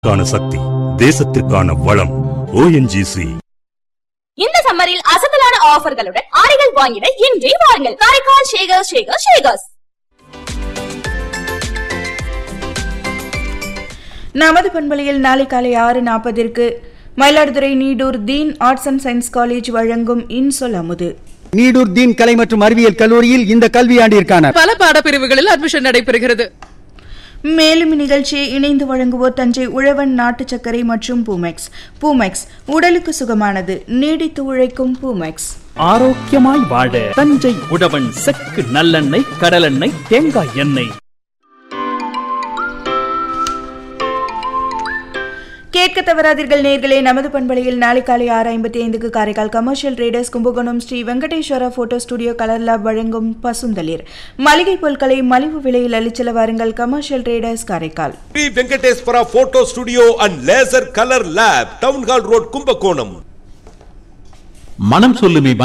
கான சக்தி தேசத்திற்கான வளம் ஓஎன்ஜிசி இந்த சம்மரில் அசத்தலான ஆஃபர்களுடன் ஆடைகள் வாங்கிட இன்றே வாருங்கள் காரைக்கால் ஷேகர் ஷேகர் ஷேகர்ஸ் நமது பண்பலையில் நாளை காலை ஆறு நாற்பதிற்கு Mayiladuthurai Needur Deen arts and science college வழங்கும் இன்சொல் அமுது நீடூர் தீன் கலை மற்றும் அறிவியல் கல்லூரியில் இந்த கல்வியாண்டிற்கான பல பாடப்பிரிவுகளில் அட்மிஷன் நடைபெறுகிறது மேலும் இந்நிகழ்ச்சியை இணைந்து வழங்குவோர் தஞ்சை உழவன் நாட்டு சர்க்கரை மற்றும் பூமெக்ஸ் பூமெக்ஸ் உடலுக்கு சுகமானது நீடித்து உழைக்கும் பூமெக்ஸ் ஆரோக்கியமாய் வாழ தஞ்சை உழவன் செக்கு நல்லெண்ணெய் கடலெண்ணெய் தேங்காய் எண்ணெய் கேட்க தவறாதீர்கள் நேர்களே நமது பண்பலையில் நாளை காலை ஆறு ஐம்பத்தி ஐந்துக்கு Karaikal commercial traders Kumbakonam Sri Venkateswara photo studio colour lab வழங்கும் பசுந்தளிர் மளிகை பொருட்களை மலிவு விலையில் அளிச்சல வாருங்கள் commercial traders Karaikal Sri Venkateswara photo studio and laser colour lab town hall road Kumbakonam மனம் சொல்லுமே